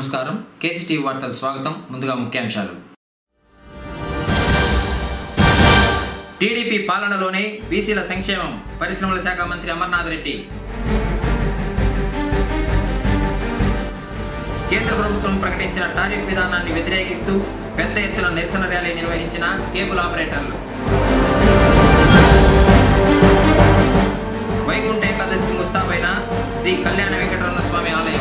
నమస్కారం కేసీటీవీ వార్తలు స్వాగతం ముందుగా ముఖ్యాంశాలు టీడీపీ పాలనలోనే బీసీల సంక్షేమం పరిశ్రమల శాఖ మంత్రి అమర్నాథ్ రెడ్డి కేంద్ర ప్రభుత్వం ప్రకటించిన టారిఫ్ విధానాన్ని వ్యతిరేకిస్తూ పెద్ద ఎత్తున నిరసన ర్యాలీ నిర్వహించిన కేబుల్ ఆపరేటర్లు వైకుంఠ ఏకాదశి ముస్తాబైన శ్రీ కళ్యాణ వెంకటరమణ స్వామి ఆలయం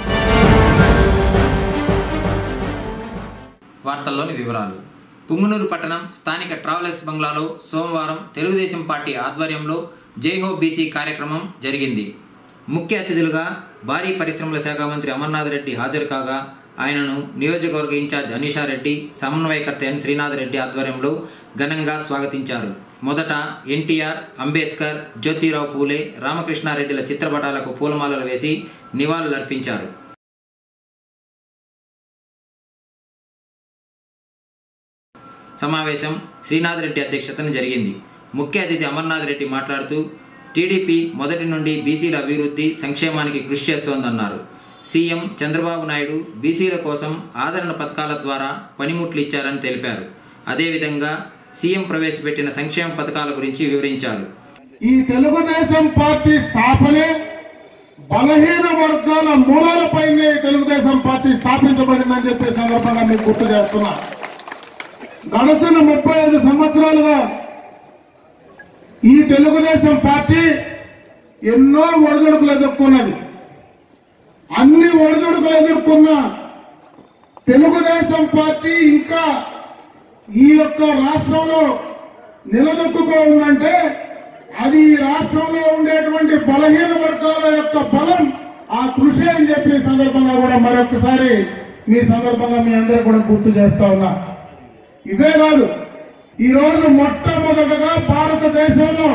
వార్తల్లోని వివరాలు పుంగునూరు పట్టణం స్థానిక ట్రావెలర్స్ బంగ్లాలో సోమవారం తెలుగుదేశం పార్టీ ఆధ్వర్యంలో జైహో బీసీ కార్యక్రమం జరిగింది ముఖ్య అతిథులుగా భారీ పరిశ్రమల శాఖ మంత్రి అమర్నాథ్ రెడ్డి హాజరు కాగా ఆయనను నియోజకవర్గ ఇన్ఛార్జ్ అనీషా రెడ్డి సమన్వయకర్త ఎన్ శ్రీనాథ్ రెడ్డి ఆధ్వర్యంలో ఘనంగా స్వాగతించారు మొదట ఎన్టీఆర్ అంబేద్కర్ జ్యోతిరావు పూలే రామకృష్ణారెడ్డిల చిత్రపటాలకు పూలమాలలు వేసి నివాళులర్పించారు సమావేశం శ్రీనాథ్ రెడ్డి అధ్యక్షతన జరిగింది ముఖ్య అతిథి అమర్నాథ్ రెడ్డి మాట్లాడుతూ టీడీపీ మొదటి నుండి బీసీల అభివృద్ధి సంక్షేమానికి కృషి చేస్తోందన్నారు సీఎం చంద్రబాబు నాయుడు బీసీల కోసం ఆదరణ పథకాల ద్వారా పనిముట్లు ఇచ్చారని తెలిపారు అదేవిధంగా సీఎం ప్రవేశపెట్టిన సంక్షేమ పథకాల గురించి వివరించారు ఈ తెలుగుదేశం పార్టీ స్థాపనే బలహీన వర్గాల మూలాలపైనే ఈ తెలుగుదేశం పార్టీ స్థాపించబడిందని చెప్పే సందర్భంగా మీకు గుర్తు చేస్తున్నా గడిచిన ముప్పై ఐదు సంవత్సరాలుగా ఈ తెలుగుదేశం పార్టీ ఎన్నో ఒడిదుడుకులు ఎదుర్కొన్నది అన్ని ఒడిదుడుకులు ఎదుర్కొన్న తెలుగుదేశం పార్టీ ఇంకా ఈ యొక్క రాష్ట్రంలో నిలదొక్కుకో ఉందంటే అది ఈ రాష్ట్రంలో ఉండేటువంటి బలహీన వర్గాల యొక్క బలం ఆ కృషి అని చెప్పి ఈ సందర్భంగా కూడా మరొకసారి మీ సందర్భంగా మీ అందరూ కూడా గుర్తు చేస్తా ఉన్నా ఇవే కాదు ఈ రోజు మొట్టమొదటగా భారతదేశంలో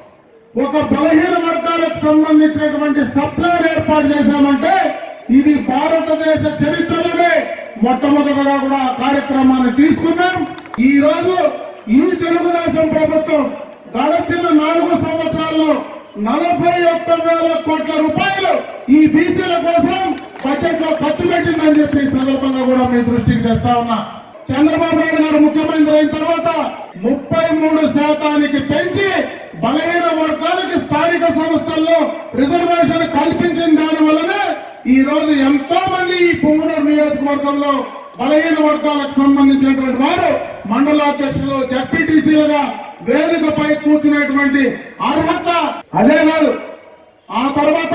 ఒక బలహీన వర్గాలకు సంబంధించినటువంటి సప్లైర్ ఏర్పాటు చేశామంటే ఇది భారతదేశ చరిత్రలోనే మొట్టమొదటగా కూడా ఆ కార్యక్రమాన్ని తీసుకున్నాం ఈ రోజు ఈ తెలుగుదేశం ప్రభుత్వం గడచిన నాలుగు సంవత్సరాల్లో నలభై ఒక్క వేల కోట్ల రూపాయలు ఈ బీసీల కోసం బడ్జెట్ లో ఖర్చు పెట్టిందని చెప్పి ఈ సందర్భంగా కూడా మీ దృష్టికి తెస్తా ఉన్నా చంద్రబాబు నాయుడు గారు ముఖ్యమంత్రి అయిన తర్వాత ముప్పై మూడు శాతానికి పెంచి బలహీన వర్గాలకి స్థానిక సంస్థల్లో రిజర్వేషన్ కల్పించిన దాని వల్లనే ఈ రోజు ఎంతో మంది ఈ పొంగునూరు నియోజకవర్గంలో బలహీన వర్గాలకు సంబంధించినటువంటి వారు మండలాధ్యక్షులు జడ్పీటీసీలుగా వేదికపై కూర్చునేటువంటి అర్హత అదే కాదు ఆ తర్వాత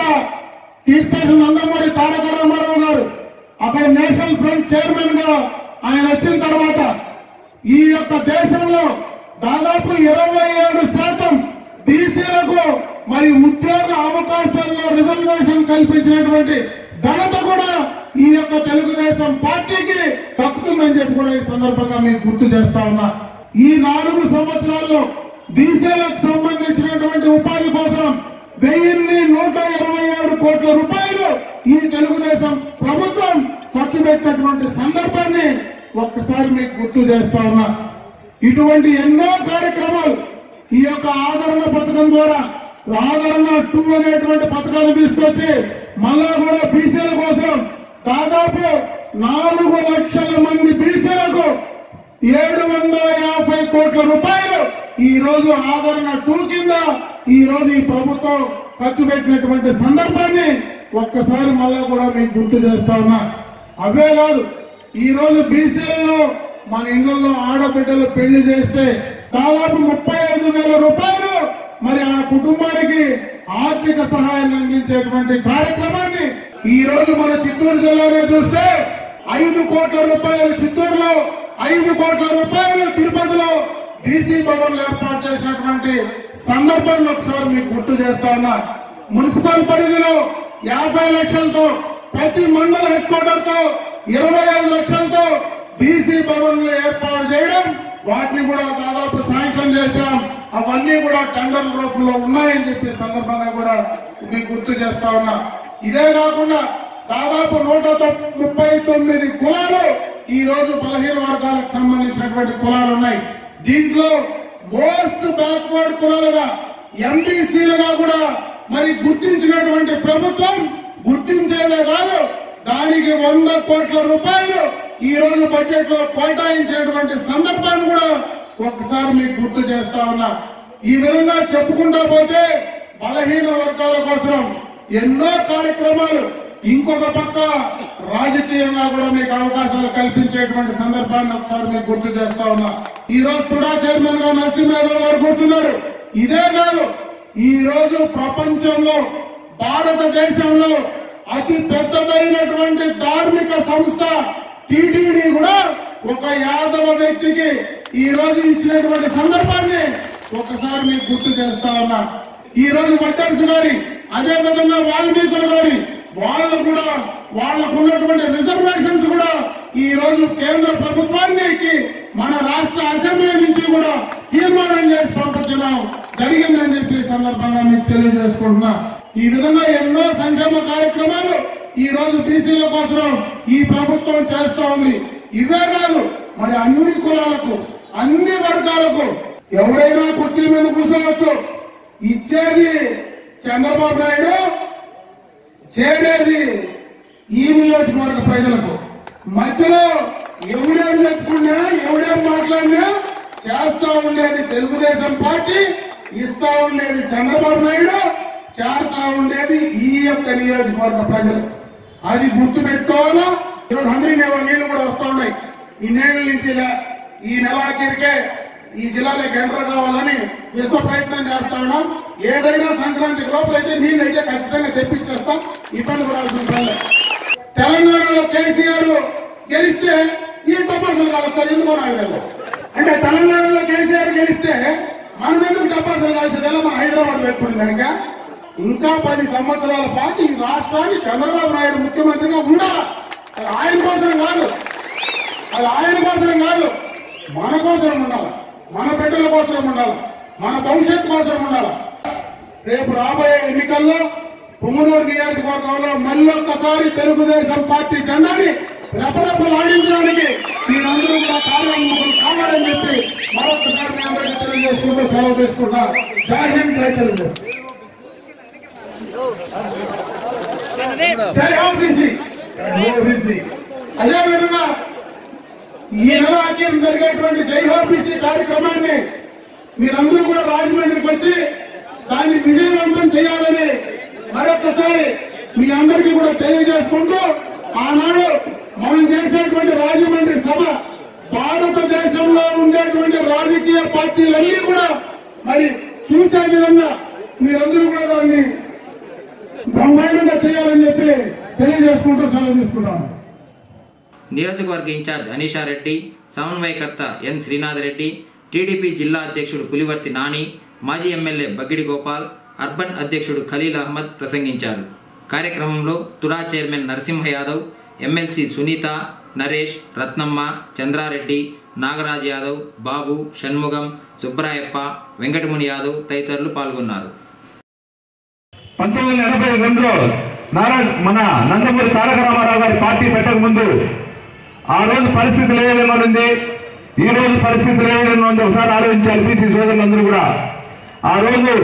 కీర్తన నందమూరి తారక రామారావు గారు అక్కడ నేషనల్ ఫ్రంట్ చైర్మన్ గా ఆయన వచ్చిన తర్వాత ఈ యొక్క దేశంలో దాదాపు ఇరవై ఏడు శాతం బీసీలకు మరి ఉద్యోగ అవకాశాల్లో రిజర్వేషన్ కల్పించినటువంటి ఘనత కూడా ఈ యొక్క తెలుగుదేశం పార్టీకి దక్కుతుందని చెప్పి కూడా ఈ సందర్భంగా మీకు గుర్తు చేస్తా ఉన్నా ఈ నాలుగు సంవత్సరాల్లో బీసీలకు సంబంధించినటువంటి ఉపాధి కోసం వెయ్యిన్ని నూట ఇరవై ఏడు కోట్ల రూపాయలు ఈ తెలుగుదేశం ప్రభుత్వం ఖర్చు పెట్టినటువంటి సందర్భాన్ని ఒక్కసారి మీకు గుర్తు చేస్తా ఉన్నా ఇటువంటి ఎన్నో కార్యక్రమాలు ఈ యొక్క ఆదరణ పథకం ద్వారా ఆదరణ టూ అనేటువంటి పథకాలు తీసుకొచ్చి మళ్ళా కూడా బీసీల కోసం దాదాపు నాలుగు లక్షల మంది బీసీలకు ఏడు వందల యాభై కోట్ల రూపాయలు ఈ రోజు ఆదరణ టూ కింద ఈ రోజు ఈ ప్రభుత్వం ఖర్చు పెట్టినటువంటి సందర్భాన్ని ఒక్కసారి మళ్ళా కూడా మీకు గుర్తు చేస్తా ఉన్నా అవే కాదు ఈ రోజు బీసీలలో మన ఇళ్లలో ఆడబిడ్డలు పెళ్లి చేస్తే దాదాపు ముప్పై ఐదు వేల రూపాయలు మరి ఆ కుటుంబానికి ఆర్థిక సహాయాన్ని అందించేటువంటి కార్యక్రమాన్ని ఈ రోజు మన చిత్తూరు జిల్లాలో చూస్తే ఐదు కోట్ల రూపాయలు చిత్తూరులో ఐదు కోట్ల రూపాయలు తిరుపతిలో బీసీ భవన్ ఏర్పాటు చేసినటువంటి సందర్భాన్ని ఒకసారి మీకు గుర్తు చేస్తా ఉన్నా మున్సిపల్ పరిధిలో యాభై లక్షలతో ప్రతి మండల హెడ్ క్వార్టర్ తో ఇరవై ఐదు లక్షలతో బీసీ భవన్లు ఏర్పాటు చేయడం వాటిని కూడా దాదాపు శాంక్షన్ చేశాం అవన్నీ కూడా టెండర్ రూపంలో ఉన్నాయని చెప్పి సందర్భంగా కూడా మీకు గుర్తు చేస్తా ఉన్నా ఇదే కాకుండా దాదాపు నూట తొ- ముప్పై తొమ్మిది కులాలు ఈ రోజు బలహీన వర్గాలకు సంబంధించినటువంటి కులాలు ఉన్నాయి దీంట్లో మోస్ట్ బ్యాక్వర్డ్ కులాలుగా ఎంబీసీలుగా కూడా మరి గుర్తించినటువంటి ప్రభుత్వం గుర్తించేదే కాదు దానికి వంద కోట్ల రూపాయలు ఈ రోజు బడ్జెట్ లో కేటాయించినటువంటి సందర్భాన్ని కూడా ఒకసారి మీకు గుర్తు చేస్తా ఉన్నా ఈ విధంగా చెప్పుకుంటా పోతే బలహీన వర్గాల కోసం ఎన్నో కార్యక్రమాలు ఇంకొక పక్క రాజకీయంగా కూడా మీకు అవకాశాలు కల్పించేటువంటి సందర్భాన్ని ఒకసారి మీకు గుర్తు చేస్తా ఉన్నా ఈ రోజు తుడా చైర్మన్ గా నరసింహయాదవ్ గారు కూర్చున్నారు ఇదే కాదు ఈ రోజు ప్రపంచంలో భారతదేశంలో అతి పెద్దదైనటువంటి ధార్మిక సంస్థ టిటిడి కూడా ఒక యాదవ వ్యక్తికి ఈ రోజు ఇచ్చినటువంటి సందర్భాన్ని ఒకసారి మీకు గుర్తు చేస్తా ఉన్నా ఈ రోజు మట్టర్స్ గారి అదే విధంగా వాల్మీకులు గారి వాళ్ళు కూడా వాళ్ళకు ఉన్నటువంటి రిజర్వేషన్స్ కూడా ఈ రోజు కేంద్ర ప్రభుత్వానికి మన రాష్ట్ర అసెంబ్లీ నుంచి కూడా తీర్మానం చేసి పంపించడం జరిగిందని చెప్పి ఈ సందర్భంగా మీకు తెలియజేసుకుంటున్నా ఈ విధంగా ఎన్నో సంక్షేమ కార్యక్రమాలు ఈ రోజు బీసీల కోసం ఈ ప్రభుత్వం చేస్తా ఉంది ఇవే కాదు మరి అన్ని కులాలకు అన్ని వర్గాలకు ఎవరైనా కుర్చీ మీద కూర్చోవచ్చు ఇచ్చేది చంద్రబాబు నాయుడు చేరేది ఈ నియోజకవర్గ ప్రజలకు మధ్యలో ఎవడేం చెప్పుకున్నా ఎవడేం మాట్లాడినా చేస్తా ఉండేది తెలుగుదేశం పార్టీ ఇస్తా ఉండేది చంద్రబాబు నాయుడు చేరుతా ఉండేది ఈ యొక్క నియోజకవర్గ ప్రజలు అది గుర్తు పెట్టుకోవాలా ఈరోజు హండ్రీ నీళ్లు కూడా వస్తా ఉన్నాయి ఈ నేల నుంచి లే- ఈ నెలాఖరికే ఈ జిల్లాలోకి ఎంటర్ కావాలని విశ్వ ప్రయత్నం చేస్తా ఉన్నాం ఏదైనా సంక్రాంతి లోపల అయితే నీళ్ళు అయితే ఖచ్చితంగా తెప్పించేస్తాం ఇబ్బంది పడాల్సిన పని లేదు. తెలంగాణలో కేసీఆర్ గెలిస్తే ఈ టపాసులు కలుస్తారు ఎందుకో నాకు తెలియదు అంటే తెలంగాణలో కేసీఆర్ గెలిస్తే మనం ఎందుకు టపాసులు కలిసేదల్లా మన హైదరాబాద్ పెట్టుకుని కనుక ఇంకా పది సంవత్సరాల పాటు ఈ రాష్ట్రాన్ని చంద్రబాబు నాయుడు ముఖ్యమంత్రిగా ఉండాలి అది ఆయన కోసం కాదు అది ఆయన కోసం కాదు మన కోసం ఉండాలి మన బిడ్డల కోసం ఉండాలి మన భవిష్యత్తు కోసం ఉండాలి రేపు రాబోయే ఎన్నికల్లో పుంగనూరు నియోజకవర్గంలో మళ్ళొక్కసారి తెలుగుదేశం పార్టీ జెండాని రెపరెపలాడించడానికి మీరందరూ కూడా కార్యముఖులు కావాలని చెప్పి మరొకసారి మీ అందరికీ తెలియజేసుకుంటూ సెలవు తీసుకుంటా జై హింద్ జై తెలుగుదేశం జై ఓబీసీ ఓబీసీ అదే విధంగా ఈ నెల ఆఖ్యం జరిగేటువంటి జై ఓబీసీ కార్యక్రమాన్ని మీరందరూ కూడా రాజమండ్రికి వచ్చి దాన్ని విజయవంతం చేయాలని మరొకసారి మీ అందరికీ కూడా తెలియజేసుకుంటూ ఆనాడు మనం చేసేటువంటి రాజమండ్రి సభ భారతదేశంలో ఉండేటువంటి రాజకీయ పార్టీలన్నీ కూడా మరి చూసే విధంగా మీరందరూ కూడా దాన్ని బ్రహ్మాండంగా చేయాలని చెప్పి తెలియజేసుకుంటూ సెలవు తీసుకున్నాను నియోజకవర్గ ఇన్ఛార్జ్ అనీషా రెడ్డి సమన్వయకర్త ఎన్ శ్రీనాథ్ రెడ్డి టీడీపీ జిల్లా అధ్యక్షుడు పులివర్తి నాని మాజీ ఎమ్మెల్యే బగ్గిడి గోపాల్ అర్బన్ అధ్యక్షుడు ఖలీల్ అహ్మద్ ప్రసంగించారు కార్యక్రమంలో తుడా చైర్మన్ నరసింహ యాదవ్ ఎమ్మెల్సీ సునీత నరేష్ రత్నమ్మ చంద్రారెడ్డి నాగరాజ్ యాదవ్ బాబు షణ్ముగం సుబ్బరాయప్ప వెంకటముని యాదవ్ తదితరులు పాల్గొన్నారు పంతొమ్మిది వందల ఎనభై రెండులో నారాయణ మన నందమూరి తారక రామారావు గారి పార్టీ పెట్టక ముందు ఆ రోజు పరిస్థితులు ఏ విధంగా ఉంది ఈ రోజు పరిస్థితులు ఏ విధంగా ఉంది ఒకసారి ఆలోచించాలి బీసీ సోదరులందరూ కూడా ఆ రోజు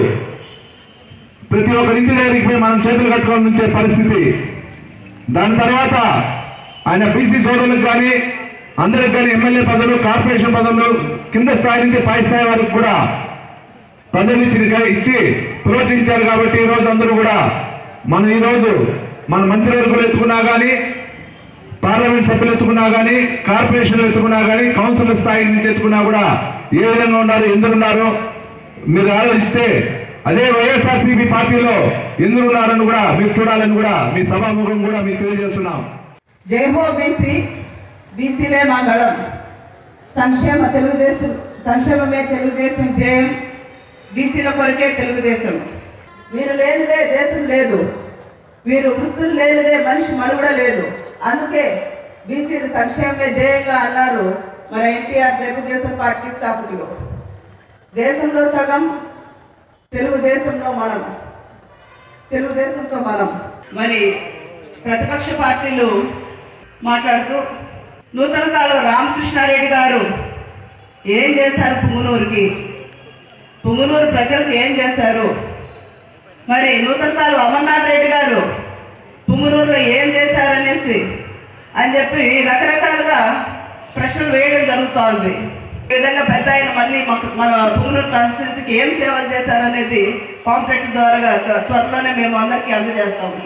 ప్రతి ఒక్కరి ఇంటి దగ్గరికి పోయి మనం చేతులు కట్టుకొని ఉంచే పరిస్థితి దాని తర్వాత ఆయన బీసీ సోదరులకు కానీ అందరికి కానీ ఎమ్మెల్యే పదవులు కార్పొరేషన్ పదవులు కింద స్థాయి నుంచి పై స్థాయి వరకు కూడా పదవి ఇచ్చి ఇచ్చి ప్రోత్సహించారు కాబట్టి ఈ రోజు అందరూ కూడా మనం ఈ రోజు మన మంత్రివర్గులు ఎత్తుకున్నా కానీ పార్లమెంట్ సభ్యులు ఎత్తుకున్నా కానీ కార్పొరేషన్లు ఎత్తుకున్నా కానీ కౌన్సిల్ స్థాయి నుంచి ఎత్తుకున్నా కూడా ఏ విధంగా ఉన్నారు ఎందుకు ఉన్నారు మీరు ఆలోచిస్తే అదే వైఎస్ఆర్సీపీ పార్టీలో ఎందుకు ఉన్నారని కూడా మీరు చూడాలని కూడా మీ సభాముఖం కూడా మీకు తెలియజేస్తున్నాం జై హో బీసీ బీసీలే మా గళం సంక్షేమ తెలుగుదేశం సంక్షేమమే తెలుగుదేశం ధ్యేయం బీసీల కొరకే తెలుగుదేశం వీరు లేనిదే దేశం లేదు వీరు వృత్తులు లేనిదే మనిషి మనుగడ లేదు అందుకే బీసీల సంక్షేమమే ధ్యేయంగా అన్నారు మన ఎన్టీఆర్ తెలుగుదేశం పార్టీ స్థాపకులు దేశంలో సగం తెలుగుదేశంలో మనం తెలుగుదేశంతో మనం మరి ప్రతిపక్ష పార్టీలు మాట్లాడుతూ నూతన కాలం రామకృష్ణారెడ్డి గారు ఏం చేశారు పుంగునూరుకి పుంగునూరు ప్రజలకు ఏం చేశారు మరి నూతన కాలం అమర్నాథ్ రెడ్డి గారు పుంగనూరులో ఏం చేశారనేసి అని చెప్పి రకరకాలుగా ప్రశ్నలు వేయడం జరుగుతూ ఉంది ఈ విధంగా పెద్ద ఆయన మళ్ళీ మాకు మన పుంగనూరు కాన్స్టిట్యున్సీకి ఏం సేవలు చేశారనేది పాంప్లెట్ ద్వారా త్వ- త్వరలోనే మేము అందరికీ అందజేస్తాము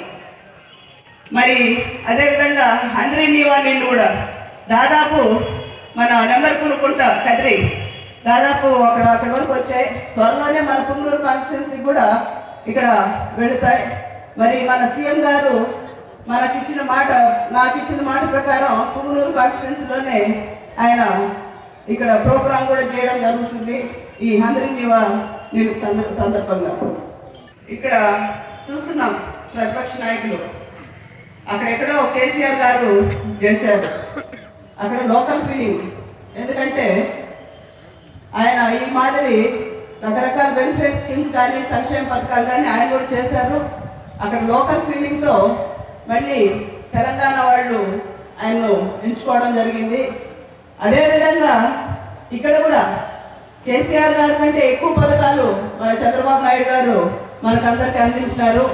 మరి అదేవిధంగా హండ్రీ నీవా నీళ్ళు కూడా దాదాపు మన నెంబర్ కొనుక్కుంటా కదిరి దాదాపు అక్కడ అక్కడి వరకు వచ్చాయి త్వరలోనే మన పుంగూరు కాన్స్టిట్యున్సీ కూడా ఇక్కడ వెళుతాయి మరి మన సీఎం గారు మనకిచ్చిన మాట నాకు ఇచ్చిన మాట ప్రకారం పుంగూరు కాన్స్టిట్యున్సీలోనే ఆయన ఇక్కడ ప్రోగ్రాం కూడా చేయడం జరుగుతుంది ఈ హండ్రీ నీవా నీళ్ళు సంద- సందర్భంగా ఇక్కడ చూస్తున్నాం ప్రతిపక్ష నాయకులు అక్కడెక్కడో కేసీఆర్ గారు గెలిచారు అక్కడ లోకల్ ఫీలింగ్ ఎందుకంటే ఆయన ఈ మాదిరి రకరకాల వెల్ఫేర్ స్కీమ్స్ కానీ సంక్షేమ పథకాలు కానీ ఆయన కూడా చేశారు అక్కడ లోకల్ ఫీలింగ్తో మళ్ళీ తెలంగాణ వాళ్ళు ఆయన్ను ఎంచుకోవడం జరిగింది అదేవిధంగా ఇక్కడ కూడా కేసీఆర్ గారి కంటే ఎక్కువ పథకాలు మన చంద్రబాబు నాయుడు గారు మనకందరికీ అందించినారు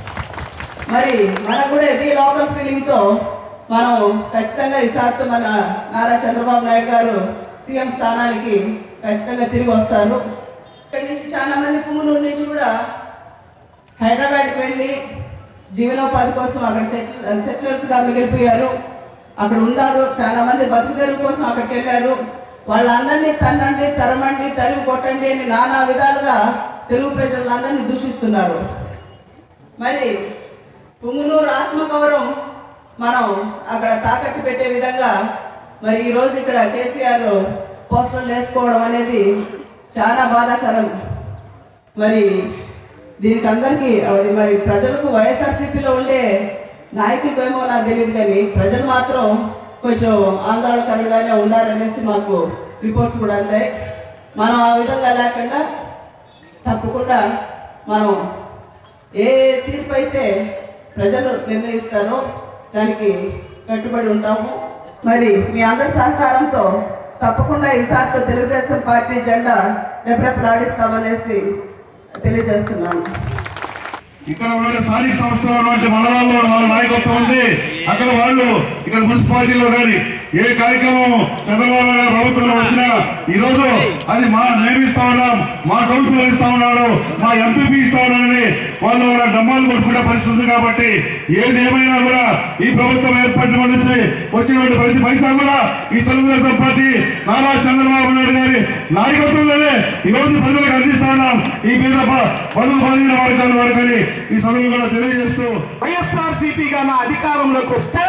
మరి మనకు కూడా ఇది లోకల్ ఫీలింగ్ తో మనం ఖచ్చితంగా ఈసారితో మన నారా చంద్రబాబు నాయుడు గారు సీఎం స్థానానికి ఖచ్చితంగా తిరిగి వస్తారు ఇక్కడి నుంచి చాలా మంది పుంగనూరు నుంచి కూడా హైదరాబాద్కి వెళ్ళి జీవనోపాధి కోసం అక్కడ సెటిల్ సెటిలర్స్ గా మిగిలిపోయారు అక్కడ ఉన్నారు చాలా మంది బతుకుదెరువు కోసం అక్కడికి వెళ్ళారు వాళ్ళందరినీ తన్నండి తరమండి తరిమి కొట్టండి అని నానా విధాలుగా తెలుగు ప్రజలందరినీ దూషిస్తున్నారు మరి పుంగునూరు ఆత్మగౌరవం మనం అక్కడ తాకట్టు పెట్టే విధంగా మరి ఈరోజు ఇక్కడ కేసీఆర్ పోస్టర్లు వేసుకోవడం అనేది చాలా బాధాకరం మరి దీనికి అందరికీ అది మరి ప్రజలకు వైఎస్ఆర్సీపీలో ఉండే నాయకులకు ఏమో నాకు తెలియదు కానీ ప్రజలు మాత్రం కొంచెం ఆందోళనకరంగానే ఉన్నారనేసి మాకు రిపోర్ట్స్ కూడా అందాయి మనం ఆ విధంగా లేకుండా తప్పకుండా మనం ఏ తీర్పు అయితే ప్రజలు నిర్ణయిస్తారో దానికి కట్టుబడి ఉంటాము మరి మీ అందరి సహకారంతో తప్పకుండా ఈసారితో తెలుగుదేశం పార్టీ జెండా రెపరెపలాడిస్తామనేసి తెలియజేస్తున్నాను ఇక్కడ ఉన్న స్థానిక సంస్థలో ఉన్నటువంటి మండలాల్లో వాళ్ళ నాయకత్వం ఉంది అక్కడ వాళ్ళు ఇక్కడ మున్సిపాలిటీలో కానీ ఏ కార్యక్రమం చంద్రబాబు నాయుడు ప్రభుత్వంలో వచ్చినా ఈ రోజు అది మా నేను ఇస్తా ఉన్నాం మా కౌన్సిలర్ ఇస్తా ఉన్నాడు మా ఎంపీపీ ఇస్తా ఉన్నాడని వాళ్ళు కూడా డమ్మాలు కొట్టుకునే పరిస్థితి ఉంది కాబట్టి ఏది ఏమైనా కూడా ఈ ప్రభుత్వం ఏర్పడిన నుంచి వచ్చినటువంటి ప్రతి పైసా కూడా ఈ తెలుగుదేశం పార్టీ నారా చంద్రబాబు నాయుడు గారి నాయకత్వంలోనే ఈ రోజు ప్రజలకు అందిస్తా ఉన్నాం ఈ మీద పనులు బలహీన వర్గాల వారికని ఈ సందర్భంగా తెలియజేస్తూ వైఎస్ఆర్ సిపిగా నా అధికారంలోకి వస్తే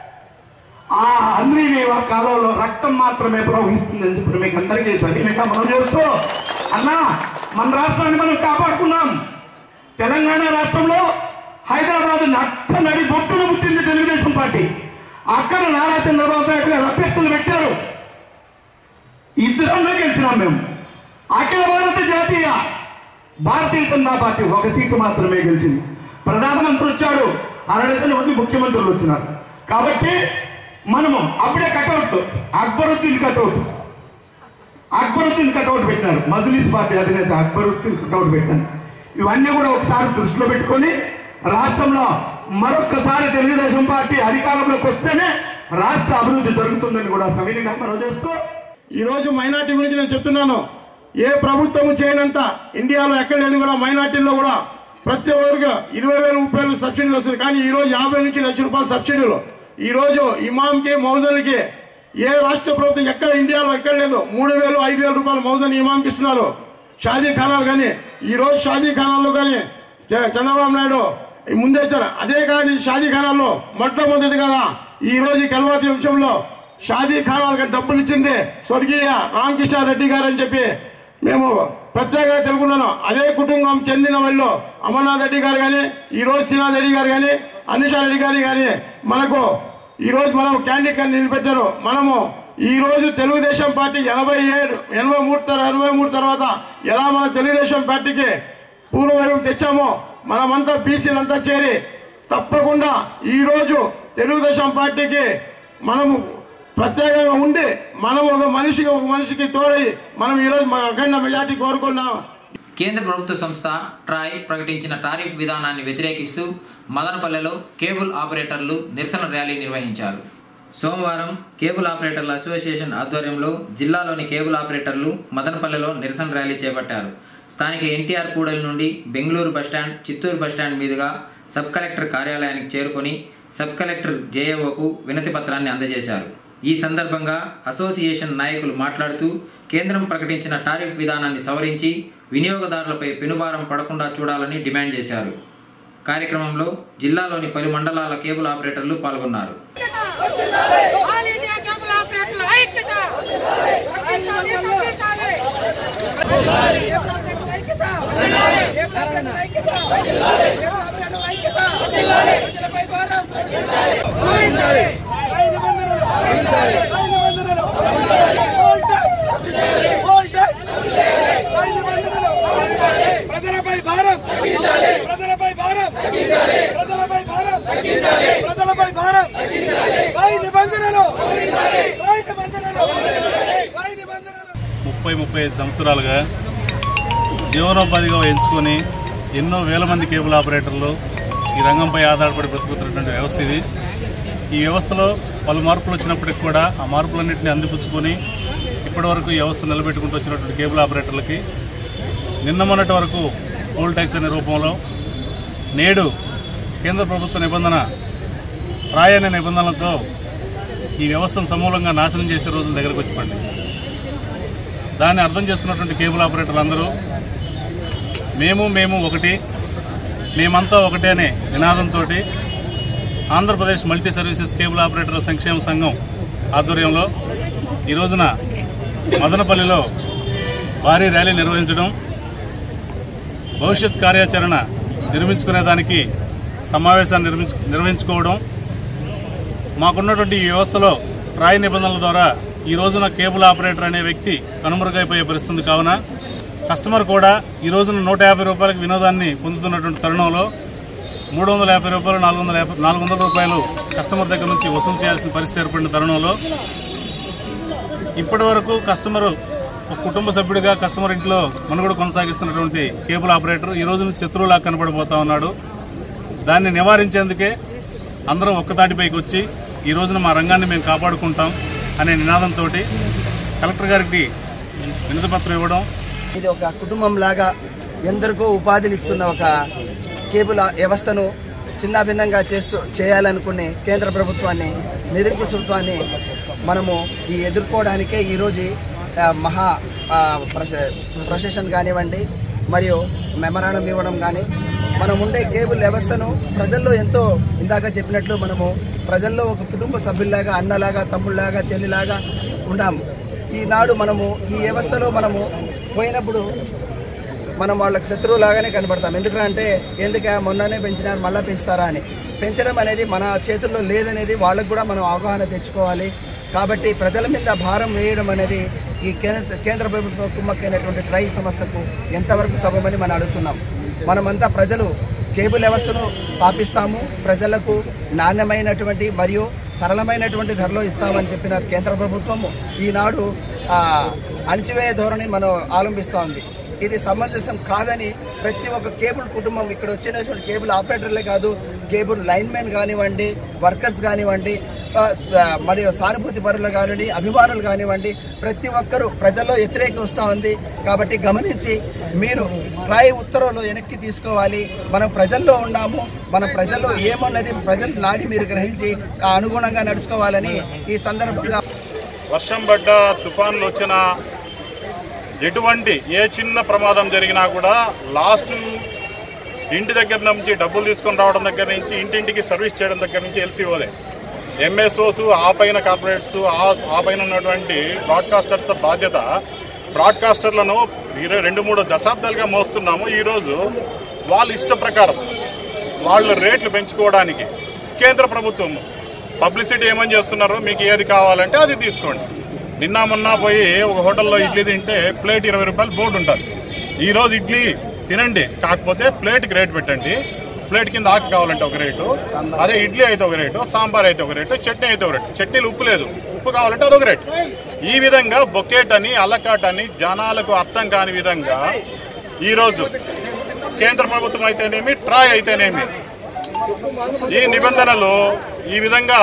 ఆ అన్వీవేవ కాలంలో రక్తం మాత్రమే ప్రవహిస్తుందని చెప్పి మీకు అందరికీ సరిగ్గా మనం చేస్తూ అన్నా మన రాష్ట్రాన్ని మనం కాపాడుకున్నాం తెలంగాణ రాష్ట్రంలో హైదరాబాద్ నట్ట నడి బొట్టును పుట్టింది తెలుగుదేశం పార్టీ అక్కడ నారా చంద్రబాబు నాయుడు గారు అభ్యర్థులు పెట్టారు ఇద్దరంలో గెలిచినాం మేము అఖిల భారత జాతీయ భారతీయ జనతా పార్టీ ఒక సీటు మాత్రమే గెలిచింది ప్రధానమంత్రి వచ్చాడు అరడజన మంది ముఖ్యమంత్రులు వచ్చినారు కాబట్టి మనము అప్పుడే cutout Akbaruddin cutout Akbaruddin cutout పెట్టినారు మజ్లిస్ పార్టీ అధినేత అక్బరుద్దీన్ కటౌట్ పెట్టారు ఇవన్నీ కూడా ఒకసారి దృష్టిలో పెట్టుకొని రాష్ట్రంలో మరొక్కసారి తెలుగుదేశం పార్టీ అధికారంలోకి వస్తేనే రాష్ట్ర అభివృద్ధి జరుగుతుందని కూడా సవినీగా మనం చేస్తూ ఈ రోజు మైనార్టీ గురించి నేను చెప్తున్నాను ఏ ప్రభుత్వం చేయనంత ఇండియాలో ఎక్కడ లేని కూడా మైనార్టీల్లో కూడా ప్రతి ఒక్కరికి ఇరవై వేలు ముప్పై వేలు సబ్సిడీలు వస్తుంది కానీ ఈ రోజు యాభై నుంచి లక్ష రూపాయలు సబ్సిడీలు ఈ రోజు ఇమాంకి మౌజన్కి ఏ రాష్ట్ర ప్రభుత్వం ఎక్కడ ఇండియాలో ఎక్కడ లేదు మూడు వేలు ఐదు వేల రూపాయలు మౌజన్ ఇమాంకి ఇస్తున్నారు షాదీ ఖానాలు కానీ ఈ రోజు షాదీ ఖానాల్లో కానీ చ- చంద్రబాబు నాయుడు ఈ ముందే ఇచ్చారు అదే కానీ షాదీ ఖానాల్లో మొట్టమొదటి కదా ఈ రోజు ఈ కల్వాతి వంశంలో షాదీ ఖానాలకు డబ్బులు ఇచ్చింది స్వర్గీయ రామకృష్ణారెడ్డి గారు అని చెప్పి మేము ప్రత్యేకంగా తెలుగున్నాను అదే కుటుంబం చెందిన వాళ్ళు అమర్నాథ్ రెడ్డి గారు కానీ ఈ రోజు శ్రీనాథ్ రెడ్డి గారు కానీ అనిషా రెడ్డి గారు కానీ మనకు ఈ రోజు మనం క్యాండిడేట్ గా నిలబెట్టారు మనము ఈ రోజు తెలుగుదేశం పార్టీ ఎనభై ఏడు ఎనభై మూడు తర- ఎనభై మూడు తర్వాత ఎలా మన తెలుగుదేశం పార్టీకి పూర్వవైపు తెచ్చామో మనమంతా బీసీలంతా చేరి తప్పకుండా ఈ రోజు తెలుగుదేశం పార్టీకి మనము ప్రత్యేకంగా ఉండి మనం ఒక మనిషికి ఒక మనిషికి తోడై మనం ఈరోజు మన అఖండ మెజార్టీ కోరుకున్నాం కేంద్ర ప్రభుత్వ సంస్థ ట్రాయ్ ప్రకటించిన టారిఫ్ విధానాన్ని వ్యతిరేకిస్తూ మదనపల్లెలో కేబుల్ ఆపరేటర్లు నిరసన ర్యాలీ నిర్వహించారు సోమవారం కేబుల్ ఆపరేటర్ల అసోసియేషన్ ఆధ్వర్యంలో జిల్లాలోని కేబుల్ ఆపరేటర్లు మదనపల్లెలో నిరసన ర్యాలీ చేపట్టారు స్థానిక ఎన్టీఆర్ కూడలి నుండి బెంగళూరు బస్టాండ్ చిత్తూరు బస్టాండ్ మీదుగా సబ్ కలెక్టర్ కార్యాలయానికి చేరుకొని సబ్ కలెక్టర్ జేఏఓకు వినతి పత్రాన్ని అందజేశారు ఈ సందర్భంగా అసోసియేషన్ నాయకులు మాట్లాడుతూ కేంద్రం ప్రకటించిన టారిఫ్ విధానాన్ని సవరించి వినియోగదారులపై పెనుభారం పడకుండా చూడాలని డిమాండ్ చేశారు కార్యక్రమంలో జిల్లాలోని పలు మండలాల కేబుల్ ఆపరేటర్లు పాల్గొన్నారు ఆల్ ఇండియా కేబుల్ ఆపరేటర్ల ఐక్యత ఐక్యత ఐక్యత ఐక్యత ప్రజలపై భారం ప్రజలపై భారం ప్రజలపై భారం ప్రజలపై భారం ప్రజలపై భారం పై నిబంధనలు పై నిబంధనలు పై నిబంధనలు ముప్పై ముప్పై ఐదు సంవత్సరాలుగా జీవనోపాధిగా ఎంచుకొని ఎన్నో వేల మంది కేబుల్ ఆపరేటర్లు ఈ రంగంపై ఆధారపడి బ్రతుకుతున్నటువంటి వ్యవస్థ ఇది ఈ వ్యవస్థలో పలు మార్పులు వచ్చినప్పటికి కూడా ఆ మార్పులన్నింటినీ అందిపుచ్చుకొని ఇప్పటివరకు ఈ వ్యవస్థ నిలబెట్టుకుంటూ వచ్చినటువంటి కేబుల్ ఆపరేటర్లకి నిన్న మొన్నటి వరకు టోల్ ట్యాక్స్ అనే రూపంలో నేడు కేంద్ర ప్రభుత్వ నిబంధన రాయ్ అనే నిబంధనలతో ఈ వ్యవస్థను సమూలంగా నాశనం చేసే రోజుల దగ్గరకు వచ్చి పడింది దాన్ని అర్థం చేసుకున్నటువంటి కేబుల్ ఆపరేటర్లు అందరూ మేము మేము ఒకటి మేమంతా ఒకటే అనే నినాదంతో ఆంధ్రప్రదేశ్ మల్టీ సర్వీసెస్ కేబుల్ ఆపరేటర్ల సంక్షేమ సంఘం ఆధ్వర్యంలో ఈ రోజున మదనపల్లిలో భారీ ర్యాలీ నిర్వహించడం భవిష్యత్ కార్యాచరణ నిర్మించుకునేదానికి సమావేశాన్ని నిర్మించు నిర్వహించుకోవడం మాకున్నటువంటి ఈ వ్యవస్థలో ట్రాయ్ నిబంధనల ద్వారా ఈ రోజున కేబుల్ ఆపరేటర్ అనే వ్యక్తి కనుమరుగైపోయే పరిస్థితి కావున కస్టమర్ కూడా ఈ రోజున నూట యాభై రూపాయలకు వినోదాన్ని పొందుతున్నటువంటి తరుణంలో మూడు వందల యాభై రూపాయలు నాలుగు వందల యాభై నాలుగు వందల రూపాయలు కస్టమర్ దగ్గర నుంచి వసూలు చేయాల్సిన పరిస్థితి ఏర్పడిన తరుణంలో ఇప్పటి వరకు కస్టమర్ ఒక కుటుంబ సభ్యుడిగా కస్టమర్ ఇంట్లో మనుగడ కొనసాగిస్తున్నటువంటి కేబుల్ ఆపరేటర్ ఈ రోజు నుంచి శత్రువులా కనబడిపోతా ఉన్నాడు దాన్ని నివారించేందుకే అందరం ఒక్కతాటిపైకి వచ్చి ఈ రోజున మా రంగాన్ని మేము కాపాడుకుంటాం అనే నినాదంతో కలెక్టర్ గారికి వినతి పత్రం ఇవ్వడం ఇది ఒక కుటుంబం లాగా ఎందరికో ఉపాధిని ఇస్తున్న ఒక కేబుల్ వ్యవస్థను చిన్నాభిన్నంగా చేస్తూ చేయాలనుకునే కేంద్ర ప్రభుత్వాన్ని నిరంకుశత్వాన్ని మనము ఈ ఎదుర్కోవడానికే ఈరోజు ఆ, మహా ఆ, ప్రశ ప్రొసెషన్ కానివ్వండి మరియు మెమరాండం ఇవ్వడం కానీ మనం ఉండే కేబుల్ వ్యవస్థను ప్రజల్లో ఎంతో ఇందాక చెప్పినట్లు మనము ప్రజల్లో ఒక కుటుంబ సభ్యుల్లాగా అన్నలాగా తమ్ముళ్ళలాగా చెల్లిలాగా ఉన్నాము ఈనాడు మనము ఈ వ్యవస్థలో మనము పోయినప్పుడు మనం వాళ్ళకి శత్రువు లాగానే కనబడతాం ఎందుకంటే ఎందుక మొన్ననే పెంచినారు మళ్ళీ పెంచుతారా అని పెంచడం అనేది మన చేతుల్లో లేదనేది వాళ్ళకు కూడా మనం అవగాహన తెచ్చుకోవాలి కాబట్టి ప్రజల మీద భారం వేయడం అనేది ఈ కేంద్ర కేంద్ర ప్రభుత్వం కుమ్మక్కైనటువంటి ట్రై సంస్థకు ఎంతవరకు సబమని మనం అడుగుతున్నాం మనమంతా ప్రజలు కేబుల్ వ్యవస్థను స్థాపిస్తాము ప్రజలకు నాణ్యమైనటువంటి మరియు సరళమైనటువంటి ధరలో ఇస్తామని చెప్పిన కేంద్ర ప్రభుత్వము ఈనాడు ఆ, అణిచివేయ ధోరణి మనం అవలంబిస్తూ ఉంది ఇది సమంజసం కాదని ప్రతి ఒక్క కేబుల్ కుటుంబం ఇక్కడ వచ్చినటువంటి కేబుల్ ఆపరేటర్లే కాదు కేబుల్ లైన్మెన్ కానివ్వండి వర్కర్స్ కానివ్వండి ఆ, స- మరియు సానుభూతి పరులు కానివ్వండి అభిమానులు కానివ్వండి ప్రతి ఒక్కరూ ప్రజల్లో వ్యతిరేక వస్తూ ఉంది కాబట్టి గమనించి మీరు రాయి ఉత్తర్వులు వెనక్కి తీసుకోవాలి మనం ప్రజల్లో ఉన్నాము మన ప్రజల్లో ఏమున్నది ప్రజల నాడి మీరు గ్రహించి ఆ అనుగుణంగా నడుచుకోవాలని ఈ సందర్భంగా వర్షం పడ్డ తుఫాన్లు వచ్చిన ఎటువంటి ఏ చిన్న ప్రమాదం జరిగినా కూడా లాస్ట్ ఇంటి దగ్గర నుంచి డబ్బులు తీసుకొని రావడం దగ్గర నుంచి ఇంటింటికి సర్వీస్ చేయడం దగ్గర నుంచి ఎల్సీఓదే ఎంఎస్ఓస్ ఆ పైన కార్పొరేట్స్ ఆ- ఆ పైన ఉన్నటువంటి బ్రాడ్కాస్టర్స్ బాధ్యత బ్రాడ్కాస్టర్లను ఇరవై రెండు మూడు దశాబ్దాలుగా మోస్తున్నాము ఈరోజు వాళ్ళ ఇష్ట ప్రకారం వాళ్ళ రేట్లు పెంచుకోవడానికి కేంద్ర ప్రభుత్వం పబ్లిసిటీ ఏమని చేస్తున్నారు మీకు ఏది కావాలంటే అది తీసుకోండి నిన్న మొన్న పోయి ఒక హోటల్లో ఇడ్లీ తింటే ప్లేట్ ఇరవై రూపాయలు బోర్డు ఉంటుంది ఈరోజు ఇడ్లీ తినండి కాకపోతే ప్లేట్కి రేట్ పెట్టండి ప్లేట్ కింద ఆకు కావాలంటే ఒక రేటు అదే ఇడ్లీ అయితే ఒక రేటు సాంబార్ అయితే ఒక రేటు చట్నీ అయితే ఒక రేటు చట్నీలు ఉప్పు లేదు ఉప్పు కావాలంటే అదొక రేటు ఈ విధంగా బొకేట్ అని అల్లకాట్ అని జనాలకు అర్థం కాని విధంగా ఈరోజు కేంద్ర ప్రభుత్వం అయితేనేమి ట్రాయ్ అయితేనేమి ఈ నిబంధనలు ఈ విధంగా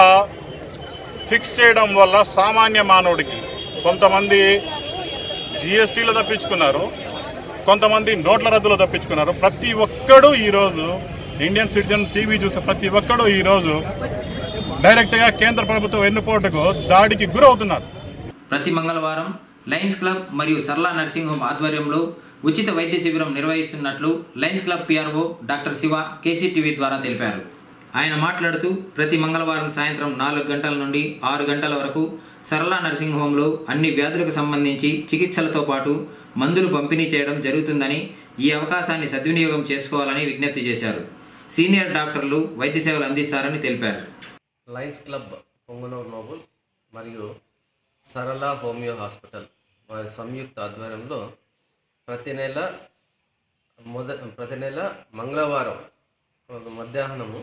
ఫిక్స్ చేయడం వల్ల సామాన్య మానవుడికి కొంతమంది జిఎస్టీలో తప్పించుకున్నారు కొంతమంది నోట్ల రద్దులో తప్పించుకున్నారు ప్రతి ఒక్కడు ఈరోజు ఇండియన్ సిటిజన్ టీవీ చూసే ప్రతి ఒక్కడు ఈరోజు డైరెక్ట్గా కేంద్ర ప్రభుత్వం వెన్నుపోటుకు దాడికి గురవుతున్నారు ప్రతి మంగళవారం లయన్స్ క్లబ్ మరియు సర్లా నర్సింగ్ హోమ్ ఆధ్వర్యంలో ఉచిత వైద్య శిబిరం నిర్వహిస్తున్నట్లు lions club PRO doctor Shiva KCTV ద్వారా తెలిపారు ఆయన మాట్లాడుతూ ప్రతి మంగళవారం సాయంత్రం నాలుగు గంటల నుండి ఆరు గంటల వరకు సరళా నర్సింగ్ హోంలో అన్ని వ్యాధులకు సంబంధించి చికిత్సలతో పాటు మందులు పంపిణీ చేయడం జరుగుతుందని ఈ అవకాశాన్ని సద్వినియోగం చేసుకోవాలని విజ్ఞప్తి చేశారు సీనియర్ డాక్టర్లు వైద్య సేవలు అందిస్తారని తెలిపారు లయన్స్ క్లబ్ పొంగనూరు నోబుల్ మరియు సరళ హోమియో హాస్పిటల్ వారి సంయుక్త ఆధ్వర్యంలో ప్రతి నెల మొద ప్రతి నెల మంగళవారం ఒక మధ్యాహ్నము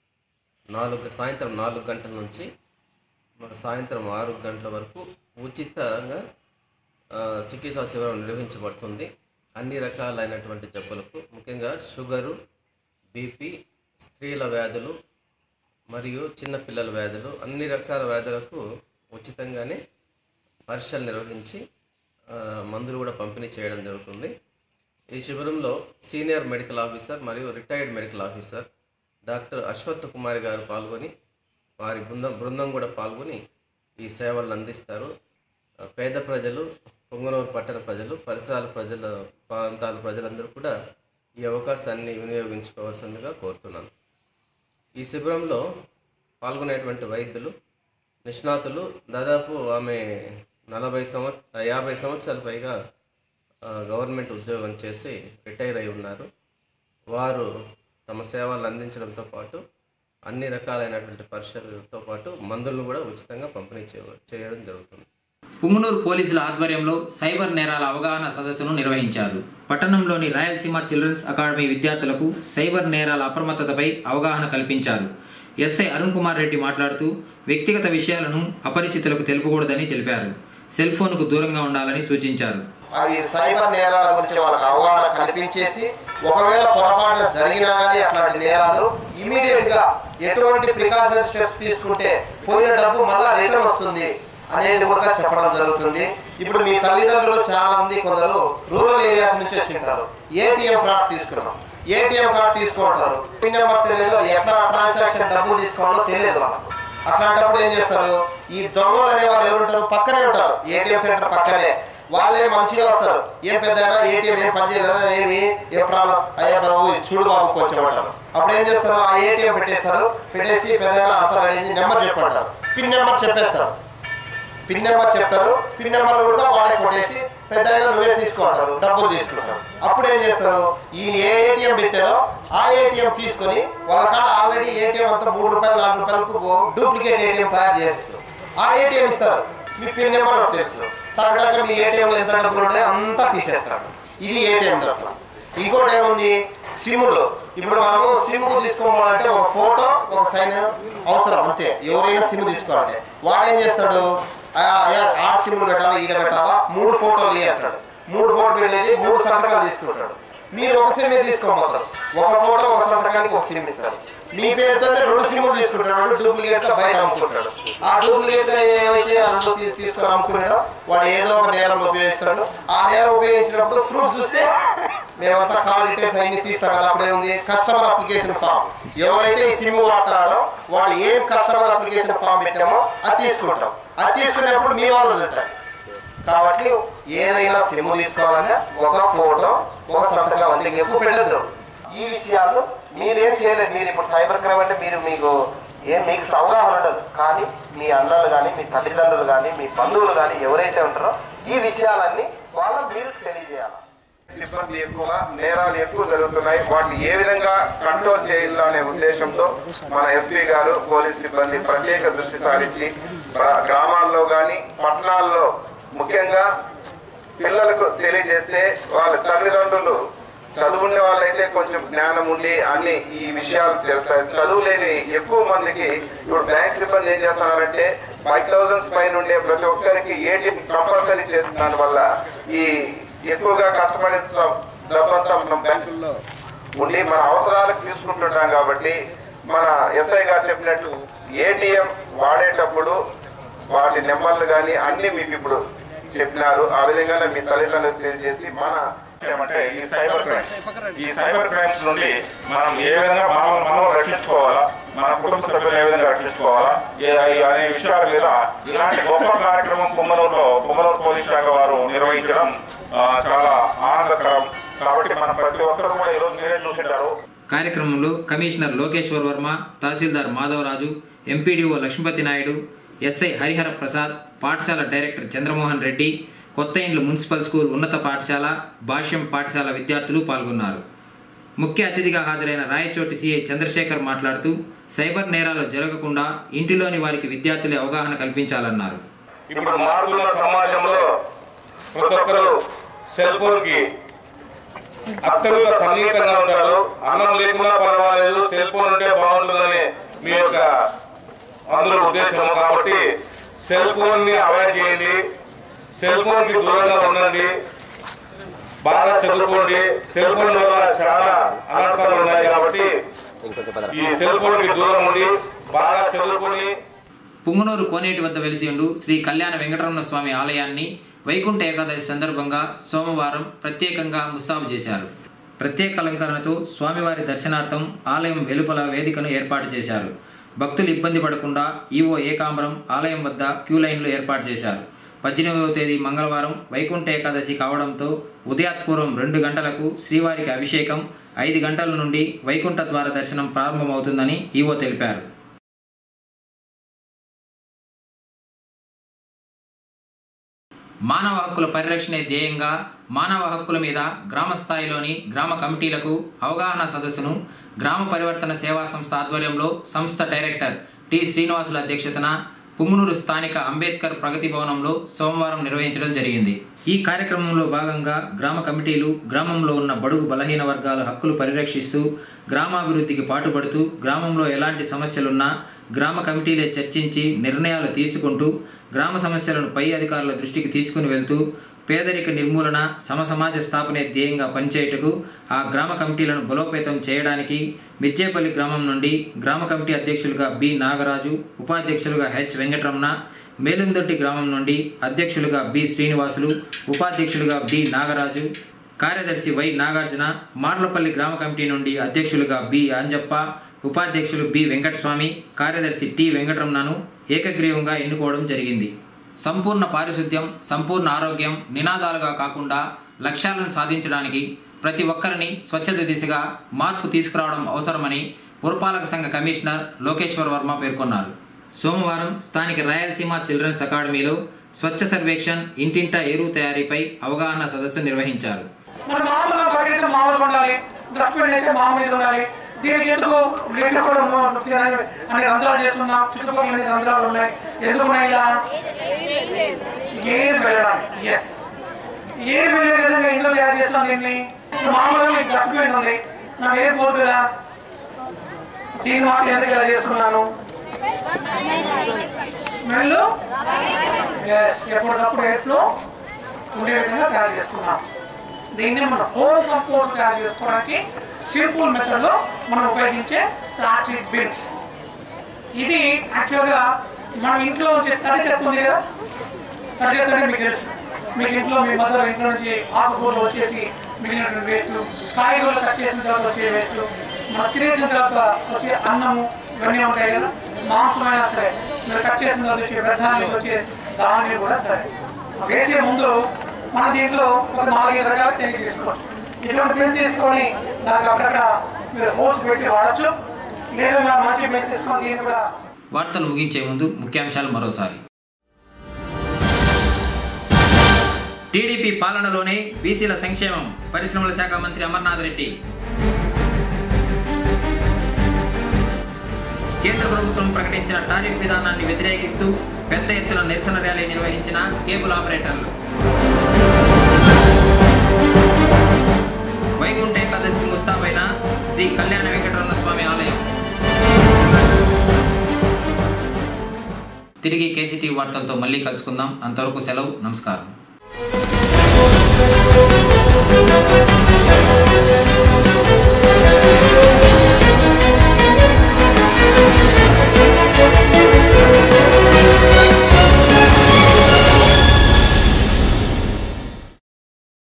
నాలుగు సాయంత్రం నాలుగు గంటల నుంచి మరి సాయంత్రం ఆరు గంటల వరకు ఉచితంగా ఆ, చికిత్సా శిబిరం నిర్వహించబడుతుంది అన్ని రకాలైనటువంటి జబ్బులకు ముఖ్యంగా షుగరు బీపీ స్త్రీల వ్యాధులు మరియు చిన్నపిల్లల వ్యాధులు అన్ని రకాల వ్యాధులకు ఉచితంగానే పరీక్షలు నిర్వహించి ఆ, మందులు కూడా పంపిణీ చేయడం జరుగుతుంది ఈ శిబిరంలో సీనియర్ మెడికల్ ఆఫీసర్ మరియు retired medical officer doctor Ashwath Kumar గారు పాల్గొని వారి బృందం బృందం కూడా పాల్గొని ఈ సేవలను అందిస్తారు ఆ, పేద ప్రజలు పొంగనూరు పట్టణ ప్రజలు పరిసరాల ప్రజల ప్రాంతాల ప్రజలందరూ కూడా ఈ అవకాశాన్ని వినియోగించుకోవాల్సిందిగా కోరుతున్నాను ఈ శిబిరంలో పాల్గొనేటువంటి వైద్యులు నిష్ణాతులు దాదాపు ఆమె నలభై సంవత్సర యాభై సంవత్సరాల పైగా ఆ, గవర్నమెంట్ ఉద్యోగం చేసి రిటైర్ అయి ఉన్నారు వారు తమ సేవలు అందించడంతో పాటు అన్ని రకాలైనటువంటి పరీక్షలతో పాటు మందులను కూడా ఉచితంగా పంపిణీ చేయ- చేయడం జరుగుతుంది పుంగనూరు పోలీసుల ఆధ్వర్యంలో సైబర్ నేరాల అవగాహన సదస్సును నిర్వహించారు పట్టణంలోని రాయలసీమ చిల్డ్రన్స్ అకాడమీ విద్యార్థులకు సైబర్ నేరాల అప్రమత్తతపై అవగాహన కల్పించారు ఎస్ఐ అరుణ్ కుమార్ రెడ్డి మాట్లాడుతూ వ్యక్తిగత విషయాలను అపరిచితులకు తెలుపకూడదని తెలిపారు సెల్ ఫోన్కు దూరంగా ఉండాలని సూచించారు అవి సైబర్ నేరాల గురించి వాళ్ళకి అవగాహన కల్పించేసి ఒకవేళ పొరపాటున జరిగినా కానీ అట్లాంటి నేరాలు ఇమీడియట్ గా ఎటువంటి ప్రికాషన్ స్టెప్స్ తీసుకుంటే పోయిన డబ్బు మళ్ళా రిటర్న్ వస్తుంది అనేది కూడా చెప్పడం జరుగుతుంది ఇప్పుడు మీ తల్లిదండ్రులు చాలా మంది కొందరు రూరల్ ఏరియాస్ నుంచి వచ్చింటారు ఏటీఎం ఫ్రాడ్ తీసుకున్నాం ఏటీఎం కార్డ్ తీసుకుంటారు పిన్ నెంబర్ తెలియదు అది ఎట్లా ట్రాన్సాక్షన్ డబ్బులు తీసుకోవాలో తెలియదు వాళ్ళకు అట్లాంటప్పుడు ఏం చేస్తారు ఈ దొంగలు అనే వాళ్ళు ఎవరుంటారు పక్కనే ఉంటారు ఏటీఎం సెంటర్ పక్కనే వాళ్ళే మంచిగా వస్తారు ఏం పెద్ద ఏటీఎం ఏం పని చేయలేదా ఏమి ఏ ప్రాబ్లం అయ్యా బాబు ఇది చూడు బాబు కొంచెం అంటారు అప్పుడు ఏం చేస్తారు ఆ ఏటీఎం పెట్టేస్తారు పెట్టేసి పెద్ద అంతా రెడీ నెంబర్ చెప్పంటారు పిన్ నెంబర్ చెప్పేస్తారు పిన్ నెంబర్ చెప్తారు పిన్ నెంబర్ కూడా వాడే కొట్టేసి పెద్ద నువ్వే తీసుకుంటారు డబ్బులు తీసుకుంటారు అప్పుడు ఏం చేస్తారు ఈ ఏ ఏటీఎం పెట్టారో ఆ ఏటీఎం తీసుకొని వాళ్ళ కాడ ఆల్రెడీ ఏటీఎం అంతా మూడు రూపాయలు నాలుగు రూపాయలకు డూప్లికేట్ ఏటీఎం తయారు చేస్తారు ఆ ఏటీఎం ఇస్తారు మీ పిన్ నెంబర్ ఒకటి తెలుసు తర్వాత మీ ఏటీఎంలో ఎంత డబ్బులు ఉన్నాయో అంతా తీసేస్తారు ఇది ఏటీఎం దాంట్లో ఇంకోటి ఏముంది సిమ్లు ఇప్పుడు మనము సిమ్ తీసుకోవాలంటే ఒక ఫోటో ఒక సైన్ అవసరం అంతే ఎవరైనా సిమ్ తీసుకోవాలంటే వాడు ఏం చేస్తాడు ఆ, ఆ, ఆరు సిమ్లు పెట్టాలా ఈడ పెట్టాలా మూడు ఫోటోలు ఇయ్యి అంటాడు మూడు ఫోటో పెట్టేసి మూడు సంతకాలు తీసుకుంటాడు మీరు ఒక సిమ్ తీసుకోబోతారు ఒక ఫోటో ఒక సంతకానికి ఒక సిమ్ ఇస్తారు మీ పేరుతోనే రెండు సిమ్లు తీసుకుంటాడు డూప్లికేట్ గా బయట అమ్ముకుంటాడు ఆ డూప్లికేట్ ఏవైతే అందులో తీ- తీసుకొని అమ్ముకున్నాడో వాడు ఏదో ఒక నేరం ఉపయోగిస్తాడు ఆ నేరం ఉపయోగించినప్పుడు ప్రూఫ్ చూస్తే మేమంతా కాల్ డీటెయిల్స్ అన్ని తీస్తాం కదా అప్పుడే ఉంది కస్టమర్ అప్లికేషన్ ఫామ్ ఎవరైతే ఈ సిమ్ వాడతాడో వాడు ఏం కస్టమర్ అప్లికేషన్ ఫామ్ పెట్టామో అది తీసుకుంటాం అది తీసుకునేప్పుడు మీ వాళ్ళు ఉంటారు కాబట్టి ఏదైనా సిమ్ తీసుకోవాలంటే ఒక ఫోటో ఒక సంతకం అంతే ఎక్కువ పెట్టద్దు ఈ విషయాలు మీరేం చేయలేదు మీరు ఇప్పుడు సైబర్ క్రైమ్ అంటే మీరు మీకు ఏం మీకు అవగాహన ఉండదు కానీ మీ అన్నలు కానీ మీ తల్లిదండ్రులు కానీ మీ బంధువులు కానీ ఎవరైతే ఉంటారో ఈ విషయాలన్నీ వాళ్ళకు మీరు తెలియజేయాలి సిబ్బంది ఎక్కువ నేరాలు ఎక్కువ జరుగుతున్నాయి వాటిని ఏ విధంగా కంట్రోల్ చేయాలో అనే ఉద్దేశంతో మన ఎస్పీ గారు పోలీస్ సిబ్బంది ప్రత్యేక దృష్టి సారించి ప్ర- గ్రామాల్లో కానీ పట్టణాల్లో ముఖ్యంగా పిల్లలకు తెలియజేస్తే వాళ్ళ తల్లిదండ్రులు చదువుండే వాళ్ళైతే కొంచెం జ్ఞానం ఉండి అన్ని ఈ విషయాలు చేస్తారు చదువు లేని ఎక్కువ మందికి ఇప్పుడు బ్యాంక్ సిబ్బంది ఏం చేస్తున్నారంటే ఫైవ్ థౌసండ్స్ పైన ఉండే ప్రతి ఒక్కరికి ఏటీఎం కంపల్సరీ చేస్తున్న వల్ల ఈ ఎక్కువగా కష్టపడే డబ్బంతా మనం బ్యాంకుల్లో ఉండి మన అవసరాలకు తీసుకుంటుంటాం కాబట్టి మన ఎస్ఐ గారు చెప్పినట్టు ఏటీఎం వాడేటప్పుడు వాటి నెంబర్లు కానీ అన్ని మీకు ఇప్పుడు చెప్పినారు ఆ విధంగానే మీ తల్లిదండ్రులకు తెలియజేసి మన ఏమంటే ఈ సైబర్ క్రైమ్స్ ఈ సైబర్ క్రైమ్స్ నుండి మనం ఏ విధంగా మనం మనం రక్షించుకోవాలా మన కుటుంబ సభ్యులు ఏ విధంగా రక్షించుకోవాలా ఏ- ఈ అనే విషయాల మీద ఇలాంటి గొప్ప కార్యక్రమం కుమ్మనూరులో కుమ్మనూరు పోలీస్ శాఖ వారు నిర్వహించడం ఆ, చాలా ఆనందకరం కాబట్టి మనం ప్రతి ఒక్కరు కూడా ఈరోజు మీరే చూసింటారు కార్యక్రమంలో commissioner Lokeshwar Varma tahsildar Madhavaraju MPDO Lakshmipathi Naidu SI Harihara Prasad పాఠశాల డైరెక్టర్ చంద్రమోహన్ రెడ్డి కొత్త ఇండ్లు మున్సిపల్ స్కూల్ ఉన్నత పాఠశాల భాష్యం పాఠశాల విద్యార్థులు పాల్గొన్నారు ముఖ్య అతిథిగా హాజరైన రాయచోటి సిఐ చంద్రశేఖర్ మాట్లాడుతూ సైబర్ నేరాలు జరగకుండా ఇంటిలోని వారికి విద్యార్థులే అవగాహన కల్పించాలన్నారు ఇప్పుడు మారుతున్న సమాజంలో ప్రతి ఒక్కరు సెల్ ఫోన్ కి అత్యంత సన్నిహితంగా ఉంటారు అన్నం లేకున్నా పర్వాలేదు సెల్ ఫోన్ ఉంటే బాగుంటుందని మీ యొక్క అందరూ ఉద్దేశం కాబట్టి సెల్ ఫోన్ ని అవాయిడ్ చేయండి సెల్ ఫోన్ కి దూరంగా ఉండండి బాగా చదువుకోండి సెల్ ఫోన్ వల్ల చాలా అనర్థాలు ఉన్నాయి కాబట్టి ఈ సెల్ ఫోన్ కి దూరం ఉండి బాగా చదువుకొని పుంగనూరు కోనేటి వద్ద వెలిసి ఉండు శ్రీ కళ్యాణ వెంకటరమణ స్వామి ఆలయాన్ని వైకుంఠ ఏకాదశి సందర్భంగా సోమవారం ప్రత్యేకంగా ముస్తాబు చేశారు ప్రత్యేక అలంకరణతో స్వామివారి దర్శనార్థం ఆలయం వెలుపల వేదికను ఏర్పాటు చేశారు భక్తులు ఇబ్బంది పడకుండా ఈవో ఏకాంబరం ఆలయం వద్ద క్యూ లైన్లు ఏర్పాటు చేశారు పద్దెనిమిదవ తేదీ మంగళవారం వైకుంఠ ఏకాదశి కావడంతో ఉదయాత్పూర్వం రెండు గంటలకు శ్రీవారికి అభిషేకం ఐదు గంటల నుండి వైకుంఠ ద్వార దర్శనం ప్రారంభమవుతుందని ఈవో తెలిపారు మానవ హక్కుల పరిరక్షణే ధ్యేయంగా మానవ హక్కుల మీద గ్రామ స్థాయిలోని గ్రామ కమిటీలకు అవగాహన సదస్సును గ్రామ పరివర్తన సేవా సంస్థ ఆధ్వర్యంలో సంస్థ డైరెక్టర్ టి శ్రీనివాసుల అధ్యక్షతన పుంగునూరు స్థానిక అంబేద్కర్ ప్రగతి భవనంలో సోమవారం నిర్వహించడం జరిగింది ఈ కార్యక్రమంలో భాగంగా గ్రామ కమిటీలు గ్రామంలో ఉన్న బడుగు బలహీన వర్గాల హక్కులు పరిరక్షిస్తూ గ్రామాభివృద్ధికి పాటుపడుతూ గ్రామంలో ఎలాంటి సమస్యలున్నా గ్రామ కమిటీలే చర్చించి నిర్ణయాలు తీసుకుంటూ గ్రామ సమస్యలను పై అధికారుల దృష్టికి తీసుకుని వెళ్తూ పేదరిక నిర్మూలన సమసమాజ స్థాపనే ధ్యేయంగా పనిచేయుటకు ఆ గ్రామ కమిటీలను బలోపేతం చేయడానికి మిర్జేపల్లి గ్రామం నుండి గ్రామ కమిటీ అధ్యక్షులుగా బి నాగరాజు ఉపాధ్యక్షులుగా హెచ్ వెంకటరమణ మేలుందొట్టి గ్రామం నుండి అధ్యక్షులుగా బి శ్రీనివాసులు ఉపాధ్యక్షులుగా బి నాగరాజు కార్యదర్శి వై నాగార్జున మార్లపల్లి గ్రామ కమిటీ నుండి అధ్యక్షులుగా బి అంజప్ప ఉపాధ్యక్షులు బి వెంకటస్వామి కార్యదర్శి టి వెంకటరమణను ఏకగ్రీవంగా ఎన్నుకోవడం జరిగింది సంపూర్ణ పారిశుద్ధ్యం సంపూర్ణ ఆరోగ్యం నినాదాలుగా కాకుండా లక్ష్యాలను సాధించడానికి ప్రతి ఒక్కరిని స్వచ్ఛత దిశగా మార్పు తీసుకురావడం అవసరమని పురపాలక సంఘ కమిషనర్ లోకేశ్వర్ వర్మ పేర్కొన్నారు సోమవారం స్థానిక రాయలసీమ చిల్డ్రన్స్ అకాడమీలో స్వచ్ఛ సర్వేక్షణ్ ఇంటింటా ఎరువు తయారీపై అవగాహన సదస్సు నిర్వహించారు మరి మామూలుగా బయట అయితే మామూలుగా ఉండాలి డస్ట్బిన్ అయితే మామూలుగా ఉండాలి దీనికి ఎందుకు రేట్లు కూడా ఉన్న- దీని అన్ని రంధ్రాలు చేసుకున్నాం చుట్టుపక్కల అన్ని రంధ్రాలు ఉన్నాయి ఎందుకు ఉన్నాయి ఇలా ఎయిర్ వెళ్ళడానికి ఎస్ ఎయిర్ వెళ్ళే విధంగా ఎందుకు తయారు చేస్తున్నాం దీన్ని మామూలుగా డస్ట్బిన్ ఉంది నాకు ఎయిర్ పోదు కదా దీన్ని మాత్రం ఎందుకు ఇలా చేసుకున్నాను స్మెల్ ఎస్ ఎప్పటికప్పుడు ఎయిర్ ఫ్లో ఉండే విధంగా తయారు చేసుకున్నాం దీన్ని మనం హోమ్ కంపోస్ట్ తయారు చేసుకోవడానికి సింపుల్ మెథడ్లో మనం ఉపయోగించే ప్లాస్టిక్ బిన్స్ ఇది యాక్చువల్గా మన ఇంట్లో వచ్చే తడి చెత్త ఉంది కదా తడి చెత్త అంటే మీకు తెలుసు మీకు ఇంట్లో మీ మదర్ ఇంట్లో నుంచి ఆకుకూరలు వచ్చేసి మిగిలినటువంటి వేస్ట్ కాయగూరలు కట్ చేసిన తర్వాత వచ్చే వేస్ట్ మనం తినేసిన తర్వాత వచ్చే అన్నము ఇవన్నీ ఉంటాయి కదా మాంసమైనా సరే మీరు కట్ చేసిన తర్వాత వచ్చే వ్యర్థాలు వచ్చే ధాన్యం కూడా సరే వేసే ముందు మన దీంట్లో ఒక నాలుగైదు రకాల తేనె తీసుకోవచ్చు ఇటువంటి పెన్ తీసుకొని దానికి అక్కడక్కడ మీరు హోల్స్ పెట్టి వాడచ్చు లేదా మీరు మంచి పెన్ తీసుకొని దీన్ని కూడా వార్తలు ముగించే ముందు ముఖ్యాంశాలు మరోసారి టీడీపీ పాలనలోనే బీసీల సంక్షేమం పరిశ్రమల శాఖ మంత్రి అమర్నాథ్ రెడ్డి కేంద్ర ప్రభుత్వం ప్రకటించిన టారిఫ్ విధానాన్ని వ్యతిరేకిస్తూ పెద్ద ఎత్తున నిరసన ర్యాలీ నిర్వహించిన కేబుల్ ఆపరేటర్లు వైకుంఠ ఏకాదశి ముస్తాబైన శ్రీ కళ్యాణ వెంకటరమణ స్వామి ఆలయం తిరిగి కేసీటీవీ వార్తలతో మళ్ళీ కలుసుకుందాం అంతవరకు సెలవు నమస్కారం